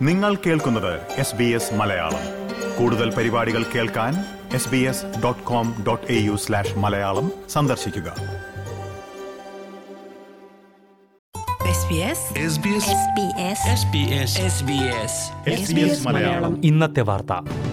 നിങ്ങൾ കേൾക്കുന്നത് S B S Malayalam കൂടുതൽ പരിപാടികൾ കേൾക്കാൻ S B S dot com dot A U slash Malayalam സന്ദർശിക്കുക SBS SBS SBS SBS SBS SBS Malayalam ഇന്നത്തെ വാർത്ത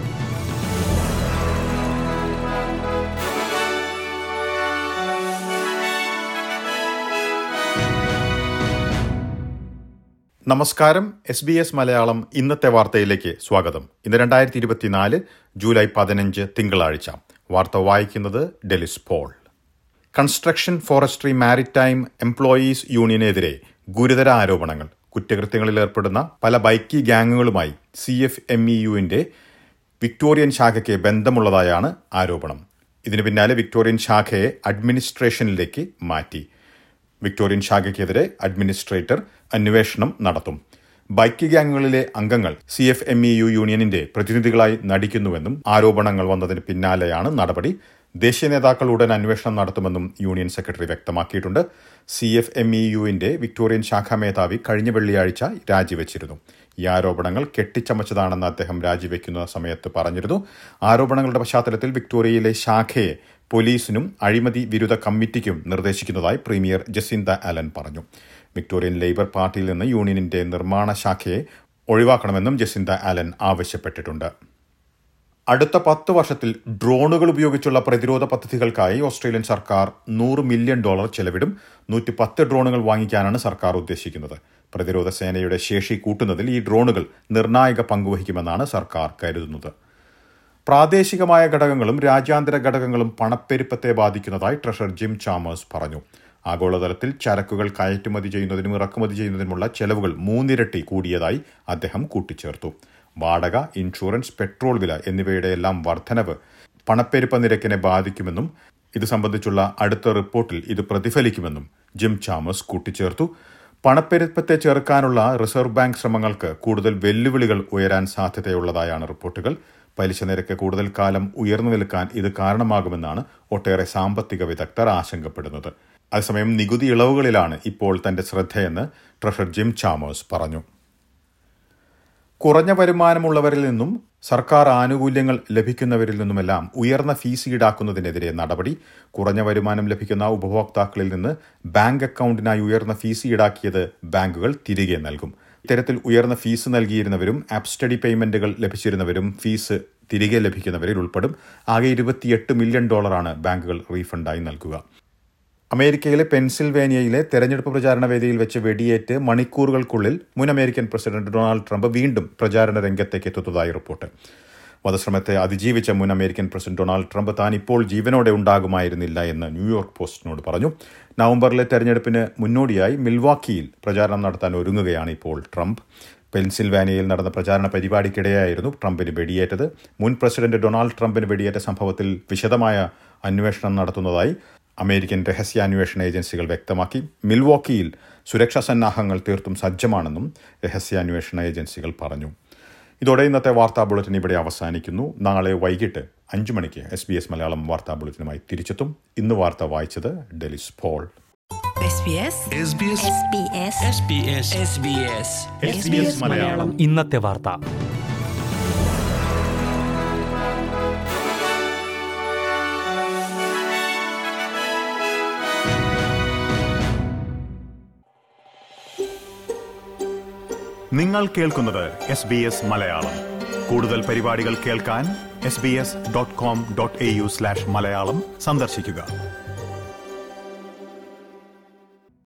നമസ്കാരം എസ് ബി എസ് മലയാളം ഇന്നത്തെ വാർത്തയിലേക്ക് സ്വാഗതം ഇന്ന് രണ്ടായിരത്തി ഇരുപത്തിനാല് ജൂലൈ പതിനഞ്ച് തിങ്കളാഴ്ച വാർത്ത വായിക്കുന്നത് Delys Paul construction forestry maritime employees യൂണിയനെതിരെ ഗുരുതര ആരോപണങ്ങൾ കുറ്റകൃത്യങ്ങളിൽ ഏർപ്പെടുന്ന പല ബൈക്കി ഗ്യാങ്ങുകളുമായി സി എഫ് എം ഇ യുവിന്റെ വിക്ടോറിയൻ ശാഖയ്ക്ക് ബന്ധമുള്ളതായാണ് ആരോപണം ഇതിനു പിന്നാലെ വിക്ടോറിയൻ ശാഖയെ അഡ്മിനിസ്ട്രേഷനിലേക്ക് മാറ്റി വിക്ടോറിയൻ ശാഖയ്ക്കെതിരെ അഡ്മിനിസ്ട്രേറ്റർ അന്വേഷണം നടത്തും ബൈക്ക് ഗ്യാങ്ങുകളിലെ അംഗങ്ങൾ C F M E U യൂണിയനിന്റെ പ്രതിനിധികളായി നടിക്കുന്നുവെന്നും ആരോപണങ്ങൾ വന്നതിന് പിന്നാലെയാണ് നടപടി ദേശീയ നേതാക്കൾ ഉടൻ അന്വേഷണം നടത്തുമെന്നും യൂണിയൻ സെക്രട്ടറി വ്യക്തമാക്കിയിട്ടുണ്ട് സി എഫ് എം ഇ യുവിന്റെ വിക്ടോറിയൻ ശാഖാ മേധാവി കഴിഞ്ഞ വെള്ളിയാഴ്ച രാജിവെച്ചിരുന്നു ഈ ആരോപണങ്ങൾ കെട്ടിച്ചമച്ചതാണെന്ന് അദ്ദേഹം രാജിവെക്കുന്ന സമയത്ത് പറഞ്ഞിരുന്നു ആരോപണങ്ങളുടെ പശ്ചാത്തലത്തിൽ വിക്ടോറിയയിലെ ശാഖയെ പോലീസിനും അഴിമതി വിരുദ്ധ കമ്മിറ്റിക്കും നിർദ്ദേശിക്കുന്നതായി പ്രീമിയർ ജസിന്ത അലൻ പറഞ്ഞു വിക്ടോറിയൻ ലേബർ പാർട്ടിയിൽ നിന്ന് യൂണിയനിന്റെ നിർമ്മാണ ശാഖയെ ഒഴിവാക്കണമെന്നും ജസിന്ത അലൻ ആവശ്യപ്പെട്ടിട്ടുണ്ട് അടുത്ത പത്ത് വർഷത്തിൽ ഡ്രോണുകൾ ഉപയോഗിച്ചുള്ള പ്രതിരോധ പദ്ധതികൾക്കായി ഓസ്ട്രേലിയൻ സർക്കാർ നൂറ് മില്യൺ ഡോളർ ചെലവിടും നൂറ്റി പത്ത് ഡ്രോണുകൾ വാങ്ങിക്കാനാണ് സർക്കാർ ഉദ്ദേശിക്കുന്നത് പ്രതിരോധ സേനയുടെ ശേഷി കൂട്ടുന്നതിൽ ഈ ഡ്രോണുകൾ നിർണായക പങ്കുവഹിക്കുമെന്നാണ് സർക്കാർ കരുതുന്നത് പ്രാദേശികമായ ഘടകങ്ങളും രാജ്യാന്തര ഘടകങ്ങളും പണപ്പെരുപ്പത്തെ ബാധിക്കുന്നതായി ട്രഷറർ ജിം ചാമേഴ്സ് പറഞ്ഞു ആഗോളതലത്തിൽ ചരക്കുകൾ കയറ്റുമതി ചെയ്യുന്നതിനും ഇറക്കുമതി ചെയ്യുന്നതിനുമുള്ള ചെലവുകൾ മൂന്നിരട്ടി കൂടിയതായി അദ്ദേഹം കൂട്ടിച്ചേർത്തു വാടക ഇൻഷുറൻസ് പെട്രോൾ വില എന്നിവയുടെ എല്ലാം വർധനവ് പണപ്പെരുപ്പ നിരക്കിനെ ബാധിക്കുമെന്നും ഇത് സംബന്ധിച്ചുള്ള അടുത്ത റിപ്പോർട്ടിൽ ഇത് പ്രതിഫലിക്കുമെന്നും ജിം ചാമേഴ്സ് കൂട്ടിച്ചേർത്തു പണപ്പെരുപ്പത്തെ ചെറുക്കാനുള്ള റിസർവ് ബാങ്ക് ശ്രമങ്ങൾക്ക് കൂടുതൽ വെല്ലുവിളികൾ ഉയരാൻ സാധ്യതയുള്ളതായാണ് റിപ്പോർട്ടുകൾ പലിശ നിരക്ക് കൂടുതൽ കാലം ഉയർന്നു നിൽക്കാൻ ഇത് കാരണമാകുമെന്നാണ് ഒട്ടേറെ സാമ്പത്തിക വിദഗ്ധർ ആശങ്കപ്പെടുന്നത് അതേസമയം നികുതി ഇളവുകളിലാണ് ഇപ്പോൾ തന്റെ ശ്രദ്ധയെന്ന് ട്രഷറർ ജിം ചാമേഴ്സ് പറഞ്ഞു കുറഞ്ഞ വരുമാനമുള്ളവരിൽ നിന്നും സർക്കാർ ആനുകൂല്യങ്ങൾ ലഭിക്കുന്നവരിൽ നിന്നുമെല്ലാം ഉയർന്ന ഫീസ് ഈടാക്കുന്നതിനെതിരെ നടപടി കുറഞ്ഞ വരുമാനം ലഭിക്കുന്ന ഉപഭോക്താക്കളിൽ നിന്ന് ബാങ്ക് അക്കൗണ്ടിനായി ഉയർന്ന ഫീസ് ഈടാക്കിയത് ബാങ്കുകൾ തിരികെ നൽകും ഇത്തരത്തിൽ ഉയർന്ന ഫീസ് നൽകിയിരുന്നവരും ആപ്പ് സ്റ്റഡി പേയ്മെന്റുകൾ ലഭിച്ചിരുന്നവരും ഫീസ് തിരികെ ലഭിക്കുന്നവരിൽ ഉൾപ്പെടും ആകെ ഇരുപത്തിയെട്ട് മില്യൺ ഡോളറാണ് ബാങ്കുകൾ റീഫണ്ടായി നൽകുക അമേരിക്കയിലെ പെൻസിൽവേനിയയിലെ തെരഞ്ഞെടുപ്പ് പ്രചാരണ വേദിയിൽ വെച്ച് വെടിയേറ്റ് മണിക്കൂറുകൾക്കുള്ളിൽ മുൻ അമേരിക്കൻ പ്രസിഡന്റ് ഡൊണാൾഡ് ട്രംപ് വീണ്ടും പ്രചാരണ രംഗത്തേക്ക് എത്തുന്നതായി റിപ്പോർട്ട് വധശ്രമത്തെ അതിജീവിച്ച മുൻ അമേരിക്കൻ പ്രസിഡന്റ് ഡൊണാൾഡ് ട്രംപ് താൻ ഇപ്പോൾ ജീവനോടെ ഉണ്ടാകുമായിരുന്നില്ല എന്ന് ന്യൂയോർക്ക് പോസ്റ്റിനോട് പറഞ്ഞു നവംബറിലെ തെരഞ്ഞെടുപ്പിന് മുന്നോടിയായി മിൽവാക്കിയിൽ പ്രചാരണം നടത്താൻ ഒരുങ്ങുകയാണ് ഇപ്പോൾ ട്രംപ് പെൻസിൽവാനിയയിൽ നടന്ന പ്രചാരണ പരിപാടിക്കിടെയായിരുന്നു ട്രംപിന് വെടിയേറ്റത് മുൻ പ്രസിഡന്റ് ഡൊണാൾഡ് ട്രംപിന് വെടിയേറ്റ സംഭവത്തിൽ വിശദമായ അന്വേഷണം നടത്തുന്നതായി അമേരിക്കൻ രഹസ്യാന്വേഷണ ഏജൻസികൾ വ്യക്തമാക്കി മിൽവോക്കിയിൽ സുരക്ഷാ സന്നാഹങ്ങൾ തീർത്തും സജ്ജമാണെന്നും രഹസ്യാന്വേഷണ ഏജൻസികൾ പറഞ്ഞു ഇതോടെ ഇന്നത്തെ വാർത്താ ബുള്ളറ്റിൻ ഇവിടെ അവസാനിക്കുന്നു നാളെ വൈകിട്ട് അഞ്ചു മണിക്ക് എസ് ബി എസ് മലയാളം വാർത്താ ബുള്ളറ്റിനുമായി തിരിച്ചെത്തും ഇന്ന് വാർത്ത വായിച്ചത് Delys Paul SBS SBS SBS SBS SBS SBS Malayalam ഇന്നത്തെ വാർത്ത നിങ്ങൾ കേൾക്കുന്നത് എസ് ബി എസ് മലയാളം കൂടുതൽ പരിപാടികൾ കേൾക്കാൻ S B S dot com dot A U slash Malayalam സന്ദർശിക്കുക